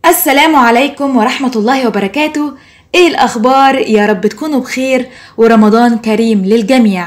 السلام عليكم ورحمة الله وبركاته ايه الاخبار يا رب تكونوا بخير ورمضان كريم للجميع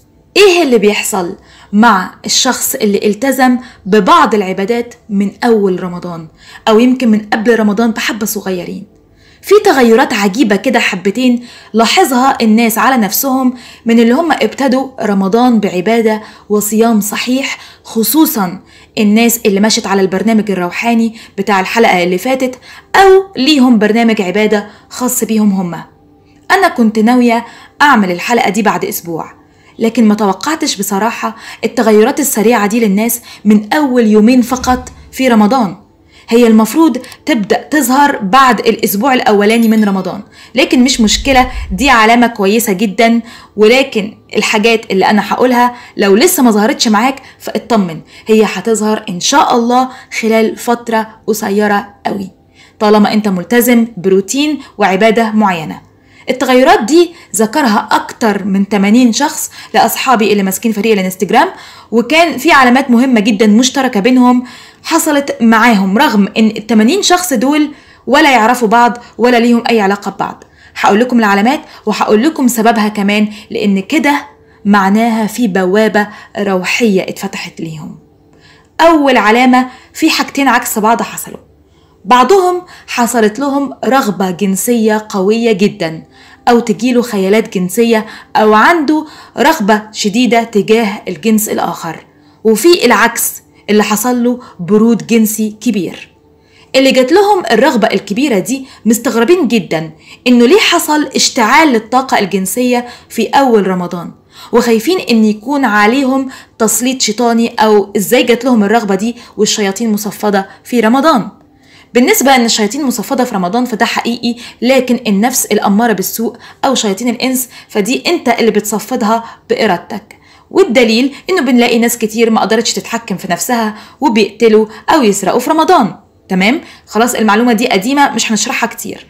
ايه اللي بيحصل مع الشخص اللي التزم ببعض العبادات من اول رمضان او يمكن من قبل رمضان بحبة صغيرين في تغيرات عجيبة كده حبتين لاحظها الناس على نفسهم من اللي هم ابتدوا رمضان بعبادة وصيام صحيح خصوصا الناس اللي مشت على البرنامج الروحاني بتاع الحلقة اللي فاتت أو ليهم برنامج عبادة خاص بيهم هم أنا كنت ناوية أعمل الحلقة دي بعد أسبوع لكن ما توقعتش بصراحة التغيرات السريعة دي للناس من أول يومين فقط في رمضان هي المفروض تبدأ تظهر بعد الأسبوع الأولاني من رمضان لكن مش مشكلة دي علامة كويسة جدا ولكن الحاجات اللي أنا هقولها لو لسه ما ظهرتش معاك فاطمن هي هتظهر إن شاء الله خلال فترة قصيرة قوي طالما أنت ملتزم بروتين وعبادة معينة التغيرات دي ذكرها أكتر من 80 شخص لأصحابي اللي ماسكين فريق الانستجرام وكان في علامات مهمة جدا مشتركة بينهم حصلت معاهم رغم ان ال 80 شخص دول ولا يعرفوا بعض ولا ليهم اي علاقة ببعض هقول لكم العلامات وهقول لكم سببها كمان لان كده معناها في بوابة روحية اتفتحت ليهم أول علامة في حاجتين عكس بعض حصلوا بعضهم حصلت لهم رغبة جنسية قوية جدا أو تجيله خيالات جنسية أو عنده رغبة شديدة تجاه الجنس الآخر وفي العكس اللي حصل له برود جنسي كبير اللي جات لهم الرغبة الكبيرة دي مستغربين جدا إنه ليه حصل اشتعال للطاقة الجنسية في أول رمضان وخايفين إن يكون عليهم تسليط شيطاني أو إزاي جات لهم الرغبة دي والشياطين مصفدة في رمضان بالنسبة ان الشياطين مصفدة في رمضان فده حقيقي لكن النفس الأمارة بالسوء أو شياطين الإنس فدي أنت اللي بتصفدها بإرادتك والدليل انه بنلاقي ناس كتير ما قدرتش تتحكم في نفسها وبيقتلوا او يسرقوا في رمضان تمام خلاص المعلومه دي قديمه مش هنشرحها كتير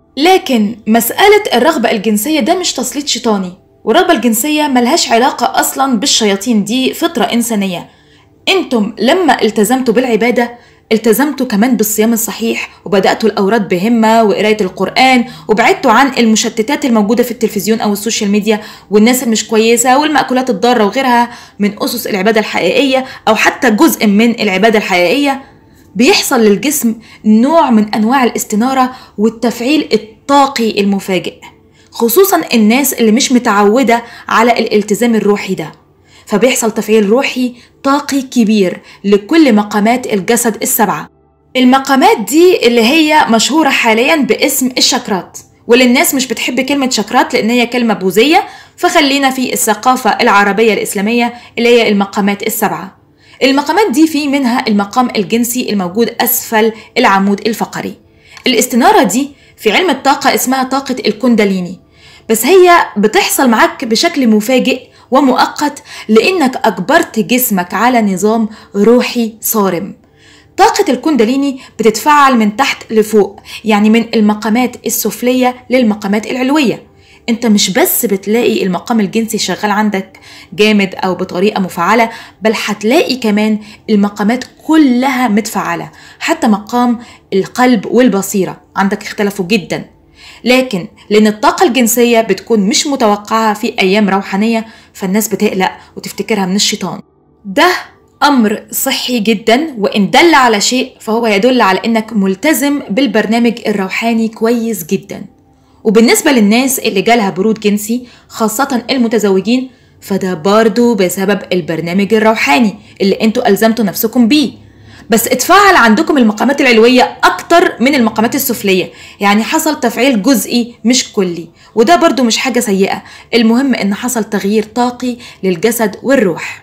لكن مساله الرغبه الجنسيه ده مش تسليط شيطاني والرغبه الجنسيه ملهاش علاقه اصلا بالشياطين دي فطره انسانيه انتم لما التزمتوا بالعباده التزمتوا كمان بالصيام الصحيح وبدأتوا الأوراد بهمة وقراية القرآن وبعدتوا عن المشتتات الموجودة في التلفزيون أو السوشيال ميديا والناس المش كويسة والمأكولات الضارة وغيرها من أسس العبادة الحقيقية أو حتى جزء من العبادة الحقيقية بيحصل للجسم نوع من أنواع الاستنارة والتفعيل الطاقي المفاجئ خصوصا الناس اللي مش متعودة على الالتزام الروحي ده فبيحصل تفعيل روحي طاقي كبير لكل مقامات الجسد السبعة المقامات دي اللي هي مشهورة حاليا باسم الشكرات واللي الناس مش بتحب كلمة شكرات لأن هي كلمة بوذية فخلينا في الثقافة العربية الإسلامية اللي هي المقامات السبعة المقامات دي في منها المقام الجنسي الموجود أسفل العمود الفقري الاستنارة دي في علم الطاقة اسمها طاقة الكنداليني بس هي بتحصل معاك بشكل مفاجئ ومؤقت لانك اجبرت جسمك على نظام روحي صارم طاقة الكنداليني بتتفعل من تحت لفوق يعني من المقامات السفلية للمقامات العلوية انت مش بس بتلاقي المقام الجنسي شغال عندك جامد او بطريقة مفعلة بل هتلاقي كمان المقامات كلها متفعلة حتى مقام القلب والبصيرة عندك اختلفوا جدا لكن لان الطاقة الجنسية بتكون مش متوقعة في ايام روحانية فالناس بتقلق وتفتكرها من الشيطان ده امر صحي جدا وان دل على شيء فهو يدل على انك ملتزم بالبرنامج الروحاني كويس جدا وبالنسبة للناس اللي جالها برود جنسي خاصة المتزوجين فده برضو بسبب البرنامج الروحاني اللي انتوا ألزمتوا نفسكم بيه بس اتفعل عندكم المقامات العلوية أكتر من المقامات السفلية يعني حصل تفعيل جزئي مش كلي وده برضو مش حاجة سيئة المهم إن حصل تغيير طاقي للجسد والروح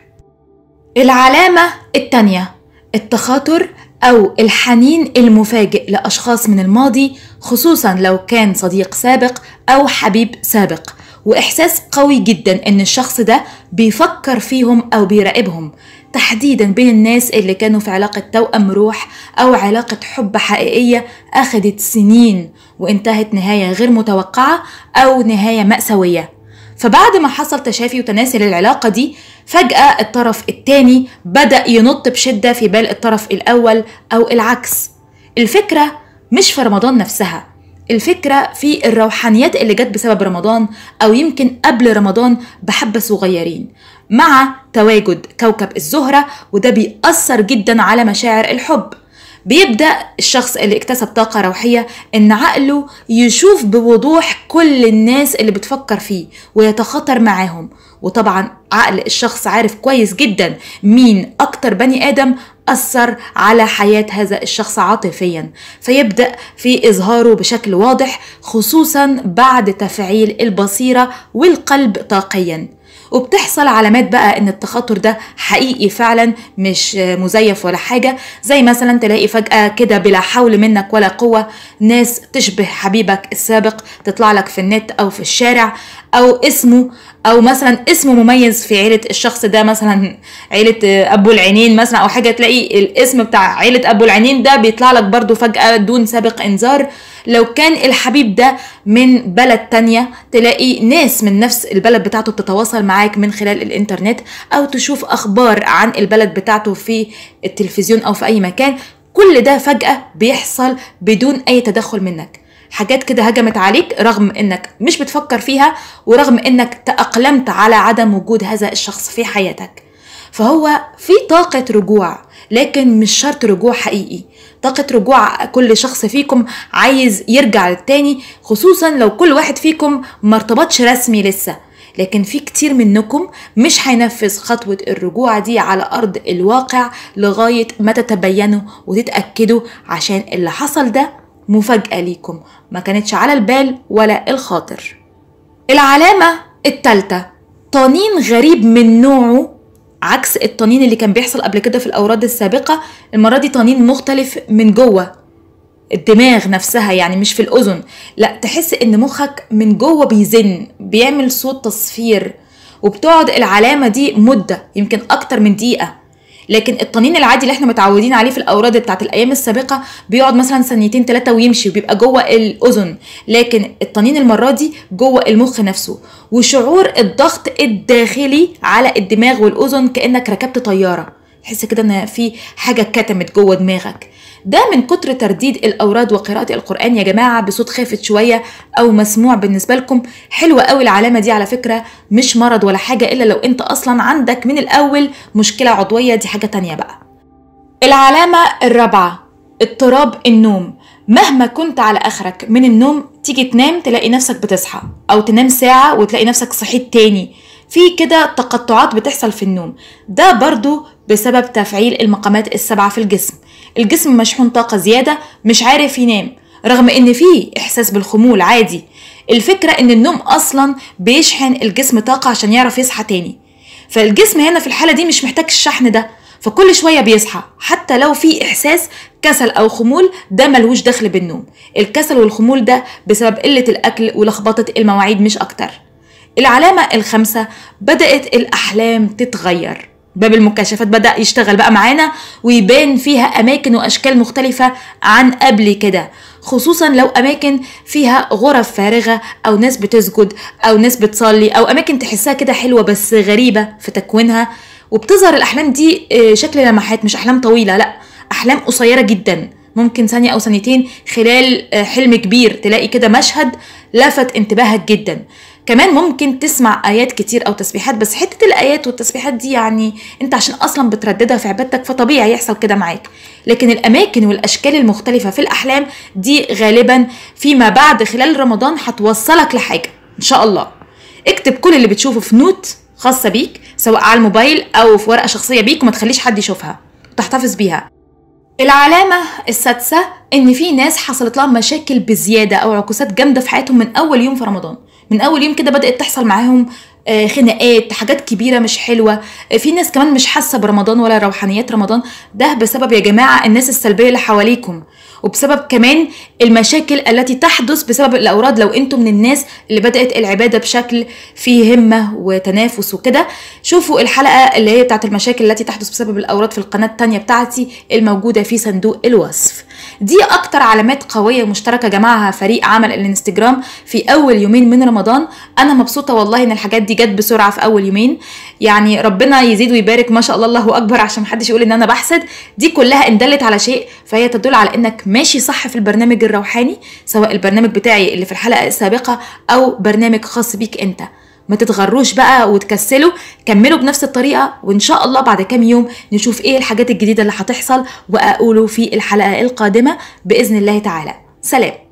العلامة التانية التخاطر أو الحنين المفاجئ لأشخاص من الماضي خصوصا لو كان صديق سابق أو حبيب سابق وإحساس قوي جدا إن الشخص ده بيفكر فيهم أو بيراقبهم تحديدا بين الناس اللي كانوا في علاقة توأم روح أو علاقة حب حقيقية أخدت سنين وانتهت نهاية غير متوقعة أو نهاية مأساوية فبعد ما حصل تشافي وتناسي للعلاقة دي فجأة الطرف التاني بدأ ينط بشدة في بال الطرف الأول أو العكس الفكرة مش في رمضان نفسها الفكرة في الروحانيات اللي جت بسبب رمضان أو يمكن قبل رمضان بحبة صغيرين مع تواجد كوكب الزهرة وده بيأثر جدا على مشاعر الحب بيبدأ الشخص اللي اكتسب طاقة روحية إن عقله يشوف بوضوح كل الناس اللي بتفكر فيه ويتخاطر معاهم وطبعا عقل الشخص عارف كويس جدا مين أكتر بني آدم أثر على حياة هذا الشخص عاطفيا فيبدأ في إظهاره بشكل واضح خصوصا بعد تفعيل البصيرة والقلب طاقيا وبتحصل علامات بقى ان التخاطر ده حقيقي فعلا مش مزيف ولا حاجه زي مثلا تلاقي فجاه كده بلا حول منك ولا قوه ناس تشبه حبيبك السابق تطلع لك في النت او في الشارع او اسمه او مثلا اسمه مميز في عيله الشخص ده مثلا عيله ابو العينين مثلا او حاجه تلاقي الاسم بتاع عيله ابو العينين ده بيطلع لك برضو فجاه دون سابق انذار لو كان الحبيب ده من بلد تانية تلاقي ناس من نفس البلد بتاعته بتتواصل معاك من خلال الانترنت او تشوف اخبار عن البلد بتاعته في التلفزيون او في اي مكان كل ده فجأة بيحصل بدون اي تدخل منك حاجات كده هجمت عليك رغم انك مش بتفكر فيها ورغم انك تأقلمت على عدم وجود هذا الشخص في حياتك فهو في طاقة رجوع لكن مش شرط رجوع حقيقي طاقة رجوع كل شخص فيكم عايز يرجع للتاني خصوصا لو كل واحد فيكم مرتبطش رسمي لسه لكن في كتير منكم مش هينفذ خطوة الرجوع دي على أرض الواقع لغاية ما تتبينوا وتتأكدوا عشان اللي حصل ده مفاجأة ليكم ما كانتش على البال ولا الخاطر العلامة التالتة طنين غريب من نوعه عكس الطنين اللي كان بيحصل قبل كده في الأوراد السابقة المرة دي طنين مختلف من جوه الدماغ نفسها يعني مش في الأذن لا تحس إن مخك من جوه بيزن بيعمل صوت تصفير وبتقعد العلامة دي مدة يمكن أكتر من دقيقة لكن الطنين العادي اللي احنا متعودين عليه في الاوراد بتاعت الايام السابقه بيقعد مثلا ثانيتين ثلاثه ويمشي وبيبقى جوه الاذن لكن الطنين المره دي جوه المخ نفسه وشعور الضغط الداخلي على الدماغ والاذن كانك ركبت طياره تحس كده ان في حاجه كتمت جوه دماغك ده من كتر ترديد الاوراد وقراءه القران يا جماعه بصوت خافت شويه او مسموع بالنسبه لكم حلوه قوي العلامه دي على فكره مش مرض ولا حاجه الا لو انت اصلا عندك من الاول مشكله عضويه دي حاجه تانية بقى العلامه الرابعه اضطراب النوم مهما كنت على اخرك من النوم تيجي تنام تلاقي نفسك بتصحى او تنام ساعه وتلاقي نفسك صحيت تاني في كده تقطعات بتحصل في النوم ده برضو بسبب تفعيل المقامات السبعة في الجسم الجسم مشحون طاقة زيادة مش عارف ينام رغم ان فيه احساس بالخمول عادي الفكرة ان النوم اصلا بيشحن الجسم طاقة عشان يعرف يصحى تاني فالجسم هنا في الحالة دي مش محتاج الشحن ده فكل شوية بيصحى حتى لو في إحساس كسل أو خمول ده ملوش دخل بالنوم الكسل والخمول ده بسبب قلة الأكل ولخبطة المواعيد مش أكتر العلامة الخامسة بدأت الأحلام تتغير باب المكاشفات بدأ يشتغل بقى معانا ويبان فيها أماكن وأشكال مختلفة عن قبل كده خصوصا لو أماكن فيها غرف فارغة أو ناس بتسجد أو ناس بتصلي أو أماكن تحسها كده حلوة بس غريبة في تكوينها وبتظهر الأحلام دي شكل لمحات مش أحلام طويلة لأ أحلام قصيرة جدا ممكن ثانية أو ثانيتين خلال حلم كبير تلاقي كده مشهد لفت انتباهك جدا كمان ممكن تسمع ايات كتير او تسبيحات بس حته الايات والتسبيحات دي يعني انت عشان اصلا بترددها في عبادتك فطبيعي يحصل كده معاك لكن الاماكن والاشكال المختلفه في الاحلام دي غالبا فيما بعد خلال رمضان هتوصلك لحاجه ان شاء الله اكتب كل اللي بتشوفه في نوت خاصه بيك سواء على الموبايل او في ورقه شخصيه بيك وما تخليش حد يشوفها وتحتفظ بيها العلامة السادسة إن في ناس حصلت لها مشاكل بزيادة أو عكوسات جامدة في حياتهم من أول يوم في رمضان من اول يوم كده بدات تحصل معاهم خناقات حاجات كبيره مش حلوه في ناس كمان مش حاسه برمضان ولا روحانيات رمضان ده بسبب يا جماعه الناس السلبيه اللي حواليكم وبسبب كمان المشاكل التي تحدث بسبب الاوراد لو انتم من الناس اللي بدات العباده بشكل فيه همه وتنافس وكده شوفوا الحلقه اللي هي بتاعت المشاكل التي تحدث بسبب الاوراد في القناه التانية بتاعتي الموجوده في صندوق الوصف دي اكتر علامات قويه مشتركه جمعها فريق عمل الانستجرام في اول يومين من رمضان انا مبسوطه والله ان الحاجات دي جت بسرعه في اول يومين يعني ربنا يزيد ويبارك ما شاء الله الله اكبر عشان محدش يقول ان انا بحسد دي كلها ان دلت على شيء فهي تدل على انك ماشي صح في البرنامج الروحاني سواء البرنامج بتاعي اللي في الحلقه السابقه او برنامج خاص بيك انت ما تتغروش بقى وتكسلوا كملوا بنفس الطريقه وان شاء الله بعد كام يوم نشوف ايه الحاجات الجديده اللي هتحصل واقوله في الحلقه القادمه باذن الله تعالى سلام